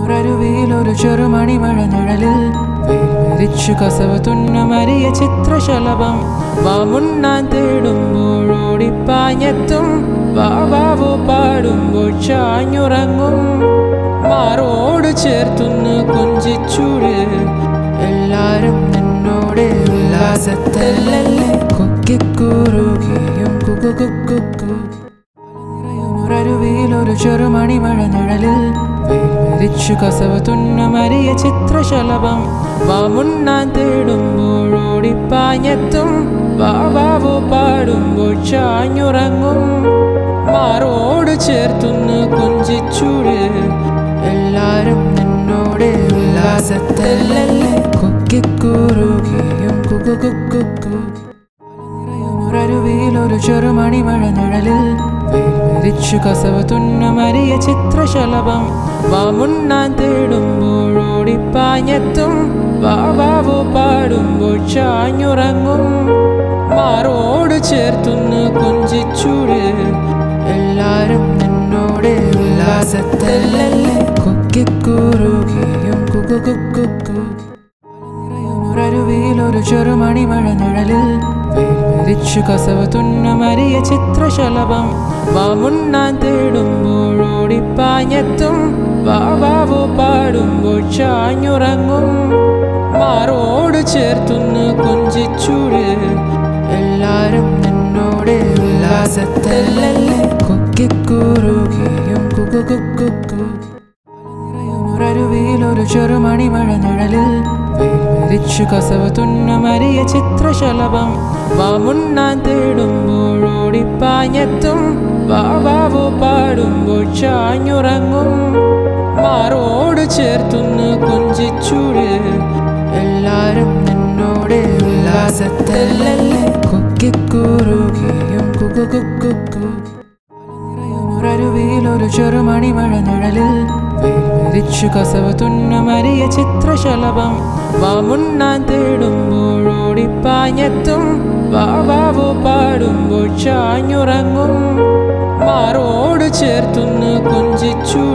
മുരരുവിയിലൊരു ചെറുമണി മഴ നിഴലിൽ വെയിൽമരിച്ചു കസവ് തുന്നമരിയ ചിത്രശലഭം വാമുണ്ണാൻ തേടുമ്പോഴോടിപ്പാഞ്ഞെത്തും വാവാവോ പാടുമ്പോൾ ചാഞ്ഞുറങ്ങും മാറോട് ചേർത്തുന്ന് കൊഞ്ചിച്ചൂട് എല്ലാരും നിന്നോട് ഉല്ലാസത്തല്ലല്ലേ കൊക്കിക്കൂറുകയും കുകുകുക്കു മുരരുവിയിലൊരു ചെറുമണി മഴ നിഴലിൽ വെയിൽമരിച്ചു കസവ് തുന്നമരിയ ചിത്രശലഭം വാമുണ്ണാൻ തേടുമ്പോഴോടിപ്പാഞ്ഞെത്തും വാവാവോ പാടുമ്പോൾ ചാഞ്ഞുറങ്ങും മാറോട് ചേർത്തുന്ന് കൊഞ്ചിച്ചൂട് എല്ലാരും നിന്നോട് ഉല്ലാസത്തല്ലല്ലേ കൊക്കിക്കൂറുകയും കുകുകുക്കു മുരരുവിയിലൊരു ചെറുമണി മഴ നിഴലിൽ വെയിൽമരിച്ചു കസവ് തുന്നമരിയ ചിത്രശലഭം വാമുണ്ണാൻ തേടുമ്പോഴോടിപ്പാഞ്ഞെത്തും വാവാവോ പാടുമ്പോൾ ചാഞ്ഞുറങ്ങും മാറോട് ചേർത്തുന്ന് കൊഞ്ചിച്ചൂട് എല്ലാരും നിന്നോട് ഉല്ലാസത്തല്ലല്ലേ കൊക്കിക്കൂറുകയും കുകുകുക്കു മുരരുവിയിലൊരു ചെറുമണി മഴ നിഴലിൽ വെയിൽമരിച്ചു കസവ് തുന്നമരിയ ചിത്രശലഭം വാമുണ്ണാൻ തേടുമ്പോഴോടിപ്പാഞ്ഞെത്തും വാവാവോ പാടുമ്പോൾ ചാഞ്ഞുറങ്ങും മാറോട് ചേർത്തുന്ന് കൊഞ്ചിച്ചൂട് എല്ലാരും നിന്നോട് ഉല്ലാസത്തല്ലല്ലേ കൊക്കിക്കൂറുകയും കുകുകുക്കു മുരരുവിയിലൊരു ചെറുമണി മഴ നിഴലിൽ വെയിൽമരിച്ചു കസവ് തുന്നമരിയ ചിത്രശലഭം വാമുണ്ണാൻ തേടുമ്പോഴോടിപ്പാഞ്ഞെത്തും വാവാവോ പാടുമ്പോൾ ചാഞ്ഞുറങ്ങും മാറോട് ചേർത്തുന്ന് കൊഞ്ചിച്ചൂട് എല്ലാരും നിന്നോട് ഉല്ലാസത്തല്ലല്ലേ കൊക്കിക്കൂറുകയും കുകുകുക്കു മുരരുവിയിലൊരു ചെറുമണി മഴ നിഴലിൽ വെയിൽമരിച്ചു കസവ് തുന്നമരിയ ചിത്രശലഭം വാമുണ്ണാൻ തേടുമ്പോഴോടിപ്പാഞ്ഞെത്തും വാവാവോ പാടുമ്പോൾ ചാഞ്ഞുറങ്ങും മാറോട് ചേർത്തുന്ന് കൊഞ്ചിച്ചൂട്